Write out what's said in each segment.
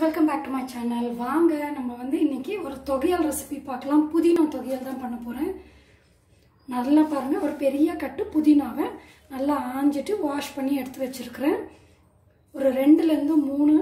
welcome back to my channel வாங்க நம்ம வந்து இன்னைக்கு ஒரு தொகையல் ரெசிபி பார்க்கலாம் புதினா தொகையல் தான் பண்ண போகிறேன் நல்லா பாருங்கள் ஒரு பெரிய கட்டு புதினாவை நல்லா ஆஞ்சிட்டு வாஷ் பண்ணி எடுத்து வச்சிருக்கிறேன் ஒரு ரெண்டுலேருந்து மூணு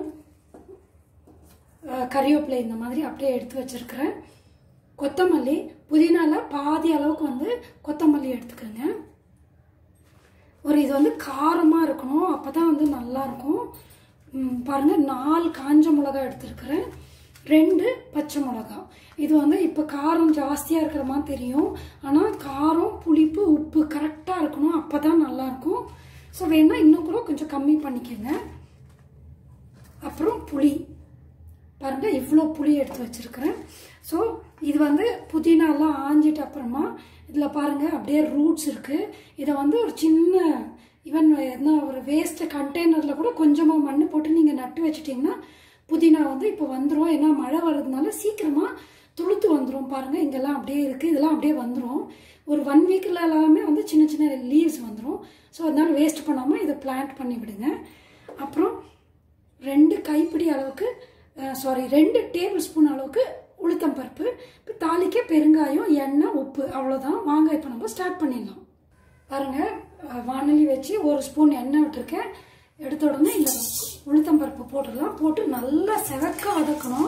அஹ், கறிவேப்பிலை இந்த மாதிரி அப்படியே எடுத்து வச்சிருக்கிறேன் கொத்தமல்லி புதினால பாதி அளவுக்கு வந்து கொத்தமல்லி எடுத்துக்கோங்க ஒரு இது வந்து காரமாக இருக்கணும் அப்போ தான் வந்து நல்லாயிருக்கும் பாருங்கள் நாலு காஞ்ச மிளகா எடுத்துருக்கிறேன் ரெண்டு பச்சை மிளகா இது வந்து இப்போ காரம் ஜாஸ்தியாக இருக்கிற மாதிரி தெரியும் ஆனால் காரம் புளிப்பு உப்பு கரெக்டாக இருக்கணும் அப்போ தான் நல்லாயிருக்கும் ஸோ வேணால் இன்னும் கூட கொஞ்சம் கம்மி பண்ணிக்கோங்க அப்புறம் புளி பாருங்க இவ்வளோ புளி எடுத்து வச்சிருக்கிறேன் ஸோ இது வந்து புதினாலாம் ஆஞ்சிட்டு அப்புறமா இதில் பாருங்க அப்படியே ரூட்ஸ் இருக்கு இதை வந்து ஒரு சின்ன ஈவன் என்ன ஒரு வேஸ்ட் கண்டெய்னரில் கூட கொஞ்சமாக மண் போட்டு நீங்கள் நட்டு வச்சிட்டிங்கன்னா புதினா வந்து இப்போ வந்துடும் ஏன்னா மழை வர்றதுனால சீக்கிரமாக துளுத்து வந்துடும் பாருங்க இங்கெல்லாம் அப்படியே இருக்குது இதெல்லாம் அப்படியே வந்துடும் ஒரு ஒன் வீக்கில் எல்லாமே வந்து சின்ன சின்ன லீவ்ஸ் வந்துடும் ஸோ அதனால வேஸ்ட் பண்ணாமல் இதை பிளான்ட் பண்ணி விடுங்க அப்புறம் ரெண்டு கைப்பிடி அளவுக்கு சாரி ரெண்டு டேபிள் ஸ்பூன் அளவுக்கு உளுத்தம் பருப்பு இப்போ தாளிக்க பெருங்காயம் எண்ணெய் உப்பு அவ்வளோதான் வாங்க இப்போ நம்ம ஸ்டார்ட் பண்ணிடலாம் பாருங்க அஹ், வாணலி வச்சு ஒரு ஸ்பூன் எண்ணெய் விட்டுருக்கேன் எடுத்த உடனே இந்த உளுத்தம் பருப்பு போட்டுடலாம் போட்டு நல்லா செவக்க வதக்கணும்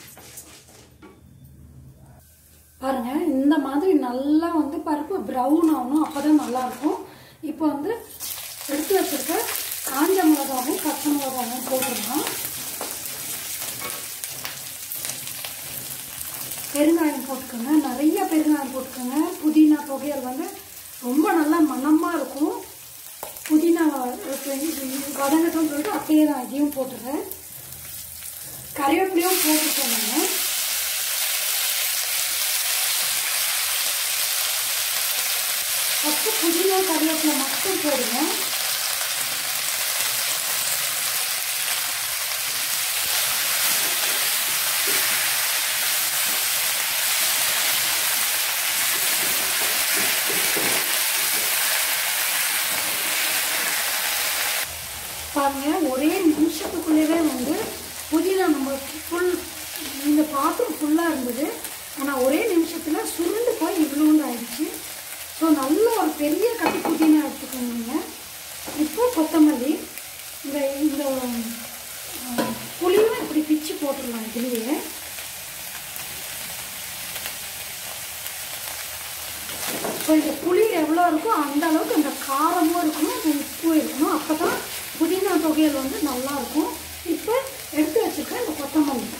பாருங்க இந்த மாதிரி நல்லா வந்து பருப்பு ப்ரௌன் ஆகணும் அப்பதான் நல்லா இருக்கும் இப்போ வந்து எடுத்து வச்சிருக்க காஞ்ச மிளகாவும் பச்சை மிளகாவும் போட்டுடலாம் பெருங்காயம் போட்டுக்கோங்க நிறைய பெருங்காயம் போட்டுக்கோங்க புதினா தொகையல் வந்து ரொம்ப நல்லா மணமாக இருக்கும் புதினா வதங்கட்டும் சொல்லிட்டு அப்படியே நான் இதையும் போட்டுறேன் கறிவேப்பிலையும் போட்டுக்கோங்க ஃபஸ்ட்டு புதினா கறிவேப்பிலை மட்டும் போடுங்க பாருங்க ஒரே நிமிஷத்துக்குள்ளேயே வந்து புதினா நம்ம ஃபுல் இந்த பாத்திரம் ஃபுல்லாக இருந்தது ஆனால் ஒரே நிமிஷத்தில் சுருண்டு போய் இவ்வளோண்டு ஆயிடுச்சு ஸோ நல்ல ஒரு பெரிய கட்டி புதினா எடுத்துக்கோங்க நீங்கள் இப்போ கொத்தமல்லி இந்த இந்த அஹ், புளியும் இப்படி பிச்சு போட்டுடலாம் இதுலேயே ஸோ இந்த புளி எவ்வளோ இருக்கோ அந்த அளவுக்கு அந்த காரமும் இருக்கணும் அந்த உப்பும் இருக்கணும் அப்போ தான் புதினா தொகையல் வந்து நல்லா இருக்கும் இப்போ எடுத்து வச்சுருக்க இந்த கொத்தமல்லி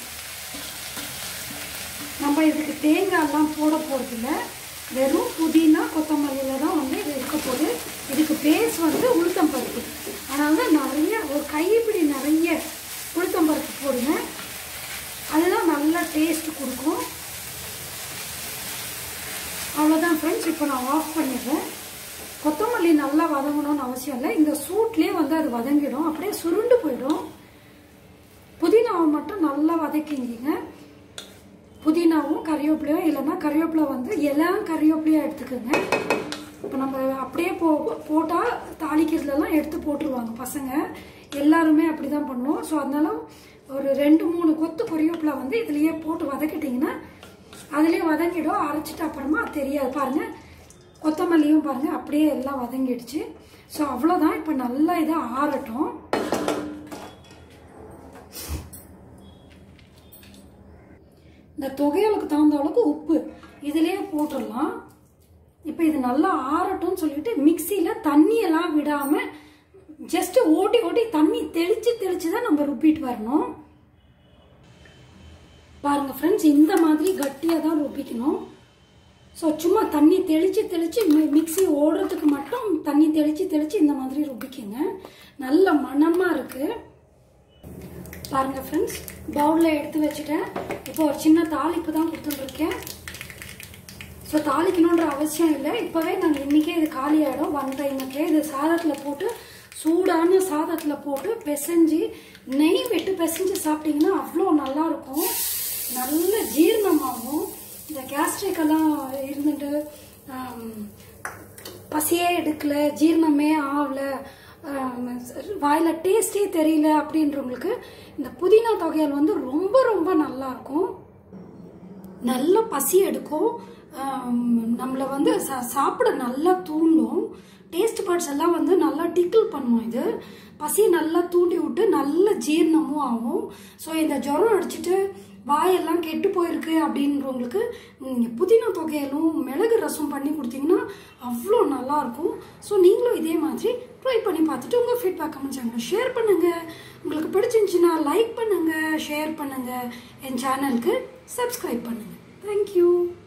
நம்ம இதுக்கு தேங்காய்லாம் போட போகிறதில்ல வெறும் புதினா கொத்தமல்லியில் தான் வந்து இது இருக்க போகுது இதுக்கு பேஸ் வந்து உளுத்தம் பருப்பு அதனால நிறைய ஒரு கைப்பிடி நிறைய உளுத்தம் பருப்பு போடுங்க அதுதான் நல்லா டேஸ்ட் கொடுக்கும் அவ்வளோதான் ஃப்ரெண்ட்ஸ் இப்போ நான் ஆஃப் பண்ணிடுறேன் கொத்தமல்லி நல்லா வதங்கணும்னு அவசியம் இல்லை இந்த சூட்லேயே வந்து அது வதங்கிடும் அப்படியே சுருண்டு போயிடும் புதினாவை மட்டும் நல்லா வதக்கிங்கிங்க புதினாவும் கறிவேப்பிலையும் இல்லைன்னா கறிவேப்பிலை வந்து எல்லாம் கறிவேப்பிலையாக எடுத்துக்கோங்க இப்போ நம்ம அப்படியே போ போட்டால் தாளிக்கிறதுலலாம் எடுத்து போட்டுருவாங்க பசங்க எல்லாருமே அப்படி தான் பண்ணுவோம் ஸோ அதனால ஒரு ரெண்டு மூணு கொத்து கறிவேப்பிலை வந்து இதுலேயே போட்டு வதக்கிட்டிங்கன்னா அதுலேயே வதங்கிடும் அரைச்சிட்டு அப்புறமா தெரியாது பாருங்க கொத்தமல்லியும் பாருங்க அப்படியே எல்லாம் வதங்கிடுச்சு ஸோ அவ்வளோதான் இப்போ நல்லா இதை ஆறட்டும் இந்த தொகையலுக்கு தகுந்த அளவுக்கு உப்பு இதுலேயே போட்டுடலாம் இப்போ இது நல்லா ஆறட்டும்னு சொல்லிட்டு மிக்சியில் தண்ணியெல்லாம் விடாமல் ஜஸ்ட் ஓட்டி ஓட்டி தண்ணி தெளித்து தெளித்து தான் நம்ம ருப்பிட்டு வரணும் பாருங்க ஃப்ரெண்ட்ஸ் இந்த மாதிரி கட்டியாக தான் ருப்பிக்கணும் ஸோ சும்மா தண்ணி தெளித்து தெளித்து மிக்ஸி ஓடுறதுக்கு மட்டும் தண்ணி தெளித்து தெளித்து இந்த மாதிரி ருப்பிக்கங்க நல்ல மணமாக இருக்குது பாருங்க ஃப்ரெண்ட்ஸ் பவுலில் எடுத்து வச்சுட்டேன் இப்போ ஒரு சின்ன தாளிப்பு தான் கொடுத்துட்டுருக்கேன் ஸோ தாளிக்கணுன்ற அவசியம் இல்லை இப்போவே நாங்கள் இன்றைக்கே இது காலி ஆகிடும் ஒன் டைமுக்கே இது சாதத்தில் போட்டு சூடான சாதத்தில் போட்டு பிசைஞ்சு நெய் விட்டு பிசைஞ்சு சாப்பிட்டீங்கன்னா அவ்வளோ நல்லா இருக்கும் நல்ல ஜீரணமாகும் இந்த gastric எல்லாம் இருந்துட்டு ஆம், பசியே எடுக்கல ஜீரணமே ஆகல வாயில் டேஸ்டே தெரியல அப்படின்றவங்களுக்கு இந்த புதினா தொகையல் வந்து ரொம்ப ரொம்ப நல்லா இருக்கும் நல்ல பசி எடுக்கும் ஆம், நம்மளை வந்து சா- சாப்பிட நல்லா தூண்டும் டேஸ்ட் பார்ட்ஸ் எல்லாம் வந்து நல்லா டிக்கிள் பண்ணும் இது பசி நல்லா தூண்டி விட்டு நல்ல ஜீரணமும் ஆகும் ஸோ இந்த ஜுரம் அடிச்சிட்டு வாயெல்லாம் கெட்டு போயிருக்கு அப்படின்றவங்களுக்கு நீங்கள் புதினா தொகையிலும் மிளகு ரசம் பண்ணி கொடுத்தீங்கன்னா அவ்வளோ நல்லா இருக்கும் ஸோ நீங்களும் இதே மாதிரி ட்ரை பண்ணி பார்த்துட்டு உங்கள் ஃபீட்பேக் கமெண்ட்ஸ் ஷேர் பண்ணுங்கள் உங்களுக்கு பிடிச்சிருந்துச்சுன்னா லைக் பண்ணுங்கள் ஷேர் பண்ணுங்கள் என் சேனலுக்கு சப்ஸ்கிரைப் பண்ணுங்கள் தேங்க்யூ